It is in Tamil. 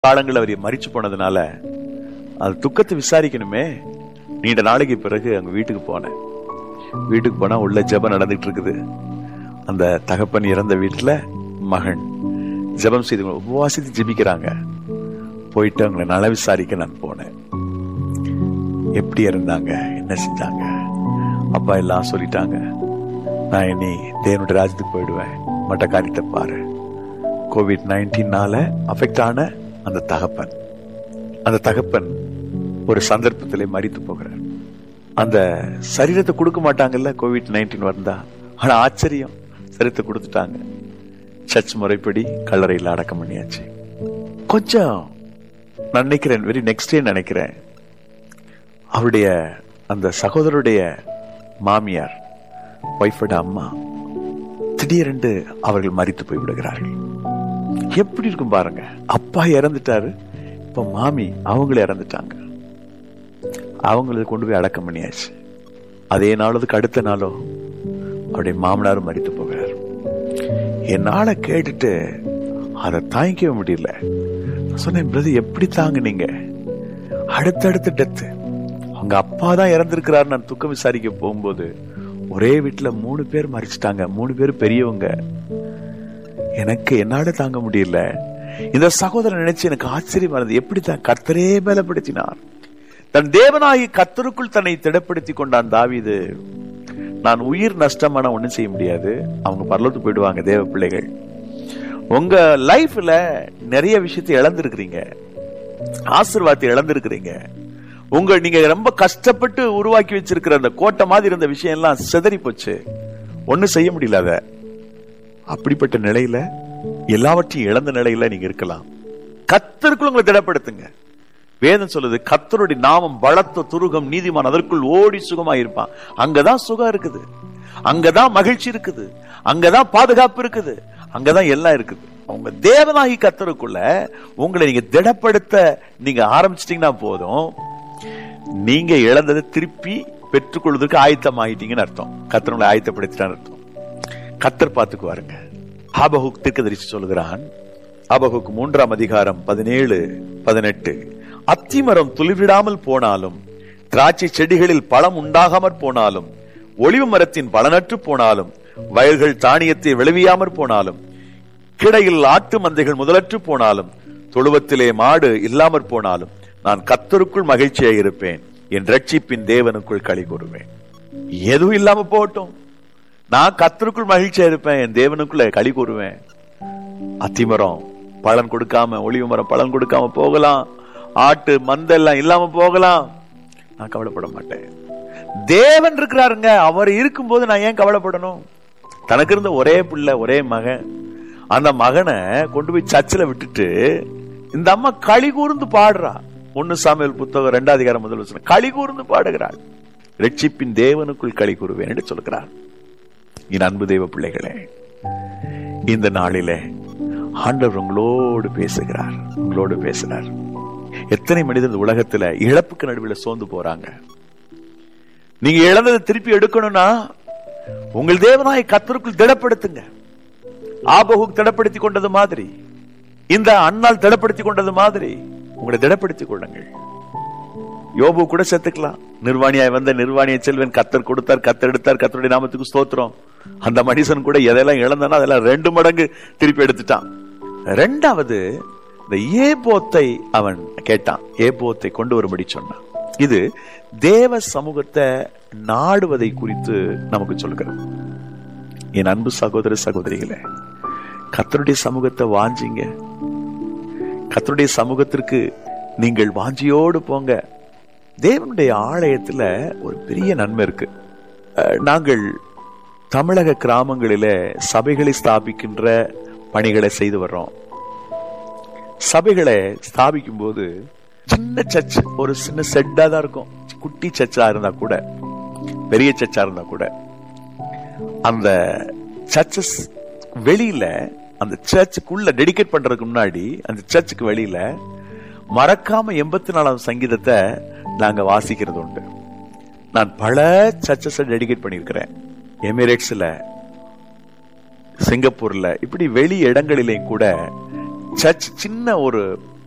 காலங்கள் அவர் மறிச்சு போனதுனால அது துக்கத்தை விசாரிக்கணுமே நீண்ட நாளைக்கு பிறகு அங்க வீட்டுக்கு போனேன் வீட்டுக்கு போனா உள்ள ஜெபம் நடந்துட்டு இருக்குது அந்த தகப்பன் இறந்த வீட்டுல மகன் ஜெபம் செய்து உபவாசித்து ஜெபிக்கிறாங்க போயிட்டு அவங்களை நல விசாரிக்க நான் போனேன் எப்படி இருந்தாங்க என்ன செஞ்சாங்க அப்பா எல்லாம் சொல்லிட்டாங்க நான் இனி தேவனுடைய ராஜ்யத்துக்கு போயிடுவேன் மற்ற காரியத்தை பாரு கோவிட் நைன்டீன்னால அஃபெக்ட் ஆன அந்த தகப்பன் அந்த தகப்பன் ஒரு சந்தர்ப்பத்திலே மறித்து போகிறார் அந்த சரீரத்தை கொடுக்க மாட்டாங்கல்ல கோவிட் நைன்டீன் வந்தா ஆனா ஆச்சரியம் சரீரத்தை கொடுத்துட்டாங்க சர்ச் முறைப்படி கல்லறையில் அடக்கம் பண்ணியாச்சு கொஞ்சம் நான் நினைக்கிறேன் வெரி நெக்ஸ்ட் டே நினைக்கிறேன் அவருடைய அந்த சகோதரருடைய மாமியார் ஒய்ஃபோட அம்மா திடீரென்று அவர்கள் மறித்து போய் விடுகிறார்கள் எப்படி இருக்கும் பாருங்க அப்பா இறந்துட்டாரு இப்ப மாமி அவங்களும் இறந்துட்டாங்க அவங்கள கொண்டு போய் அடக்கம் பண்ணியாச்சு அதே நாளுக்கு அடுத்த நாளோ அவருடைய மாமனாரும் மறித்து போகிறார் என்னால கேட்டுட்டு அதை தாங்கிக்கவே முடியல நான் சொன்னேன் பிரதர் எப்படி தாங்குனீங்க அடுத்தடுத்து டெத்து அவங்க அப்பா தான் இறந்திருக்கிறார் நான் துக்கம் விசாரிக்க போகும்போது ஒரே வீட்டுல மூணு பேர் மறிச்சிட்டாங்க மூணு பேர் பெரியவங்க எனக்கு என்னால தாங்க முடியல இந்த சகோதரன் நினைச்சு எனக்கு ஆச்சரியமா இருந்தது எப்படி தான் கர்த்தரே பலப்படுத்தினார் தன் தேவனாகி கத்தருக்குள் தன்னை திடப்படுத்தி கொண்டான் தாவீது நான் உயிர் நஷ்டமான ஒண்ணும் செய்ய முடியாது அவங்க பரலத்து போயிடுவாங்க தேவ பிள்ளைகள் உங்க லைஃப்ல நிறைய விஷயத்தை இழந்திருக்கிறீங்க ஆசிர்வாதத்தை இழந்திருக்கிறீங்க உங்க நீங்க ரொம்ப கஷ்டப்பட்டு உருவாக்கி வச்சிருக்கிற அந்த கோட்டை மாதிரி இருந்த விஷயம் எல்லாம் சிதறி போச்சு ஒண்ணும் செய்ய முடியல அத அப்படிப்பட்ட நிலையில எல்லாவற்றையும் இழந்த நிலையில நீங்க இருக்கலாம் கத்தருக்குள் உங்களை திடப்படுத்துங்க வேதம் சொல்லுது கத்தருடைய நாமம் பலத்த துருகம் நீதிமான் அதற்குள் ஓடி சுகமா இருப்பான் அங்கதான் சுகம் இருக்குது அங்கதான் மகிழ்ச்சி இருக்குது அங்கதான் பாதுகாப்பு இருக்குது அங்கதான் எல்லாம் இருக்குது அவங்க தேவனாகி கத்தருக்குள்ள உங்களை நீங்க திடப்படுத்த நீங்க ஆரம்பிச்சிட்டீங்கன்னா போதும் நீங்க இழந்ததை திருப்பி பெற்றுக்கொள்வதற்கு ஆயத்தம் ஆயிட்டீங்கன்னு அர்த்தம் கத்தர் ஆயத்தப்படுத்திட்டான்னு அர்த்தம் கத்தர் பார்த்துக்குவாருங்க ஆபகுக் தீர்க்கதரிசி சொல்லுகிறான் ஆபகுக் மூன்றாம் அதிகாரம் பதினேழு பதினெட்டு அத்திமரம் துளிவிடாமல் போனாலும் திராட்சை செடிகளில் பழம் உண்டாகாமற் போனாலும் ஒளிவு மரத்தின் பலனற்று போனாலும் வயல்கள் தானியத்தை விளைவியாமற் போனாலும் கிடையில் ஆட்டு மந்தைகள் முதலற்று போனாலும் தொழுவத்திலே மாடு இல்லாமற் போனாலும் நான் கத்தருக்குள் மகிழ்ச்சியாக இருப்பேன் என் ரட்சிப்பின் தேவனுக்குள் களி கூறுவேன் எதுவும் இல்லாம போகட்டும் நான் கத்தருக்குள் மகிழ்ச்சியா இருப்பேன் என் தேவனுக்குள்ள களி கூறுவேன் அத்திமரம் பலன் கொடுக்காம ஒளிவு மரம் பலன் கொடுக்காம போகலாம் ஆட்டு மந்த எல்லாம் இல்லாம போகலாம் நான் கவலைப்பட மாட்டேன் தேவன் இருக்கிறாருங்க அவர் இருக்கும்போது நான் ஏன் கவலைப்படணும் தனக்கு இருந்த ஒரே பிள்ளை ஒரே மகன் அந்த மகனை கொண்டு போய் சர்ச்சில் விட்டுட்டு இந்த அம்மா களி கூர்ந்து பாடுறா ஒன்னு சாமியல் புத்தகம் ரெண்டாவது அதிகாரம் முதல் வசனம் களி கூர்ந்து பாடுகிறாள் ரட்சிப்பின் தேவனுக்குள் களி கூறுவேன் என்று சொல்கிறார் என் அன்பு தெய்வ பிள்ளைகளே இந்த நாளிலே ஆண்டவர் உங்களோடு பேசுகிறார் உங்களோடு பேசுகிறார் எத்தனை மனிதர் இந்த உலகத்துல இழப்புக்கு நடுவில் சோர்ந்து போறாங்க நீங்க இழந்ததை திருப்பி எடுக்கணும்னா உங்கள் தேவனாய் கத்தருக்குள் திடப்படுத்துங்க ஆபகுக் திடப்படுத்தி கொண்டது மாதிரி இந்த அண்ணால் திடப்படுத்தி கொண்டது மாதிரி உங்களை திடப்படுத்திக் கொள்ளுங்கள் யோபு கூட செத்துக்கலாம் நிர்வாணியாய் வந்த நிர்வாணிய செல்வன் கத்தர் கொடுத்தார் கத்தர் எடுத்தார் கத்தருடைய நாமத்துக்கு ஸ்தோத்திரம் அந்த மனுஷன் கூட எதெல்லாம் இழந்தானோ அதெல்லாம் ரெண்டு மடங்கு திருப்பி எடுத்துட்டான் ரெண்டாவது இந்த ஏபோத்தை அவன் கேட்டான் ஏபோத்தை கொண்டு வரும்படி சொன்னான் இது தேவ சமூகத்தை நாடுவதை குறித்து நமக்கு சொல்கிறது என் அன்பு சகோதர சகோதரிகளே கத்தருடைய சமூகத்தை வாஞ்சிங்க கத்தருடைய சமூகத்திற்கு நீங்கள் வாஞ்சியோடு போங்க தேவனுடைய ஆலயத்துல ஒரு பெரிய நன்மை இருக்கு நாங்கள் தமிழக கிராமங்களில சபைகளை ஸ்தாபிக்கின்ற பணிகளை செய்து வர்றோம் சபைகளை ஸ்தாபிக்கும் போது சின்ன சர்ச் ஒரு சின்ன செட்டா தான் இருக்கும் குட்டி சர்ச்சா இருந்தா கூட பெரிய சர்ச்சா இருந்தா கூட அந்த சர்ச்சஸ் வெளியில அந்த சர்ச்சுக்குள்ள டெடிகேட் பண்றதுக்கு முன்னாடி அந்த சர்ச்சுக்கு வெளியில மறக்காம எண்பத்தி நாலாவது சங்கீதத்தை நாங்க வாசிக்கிறது உண்டு நான் பல சர்ச்சஸை டெடிகேட் பண்ணியிருக்கிறேன் எமிரேட்ஸ்ல சிங்கப்பூர்ல இப்படி வெளி இடங்களிலேயும் கூட சர்ச் சின்ன ஒரு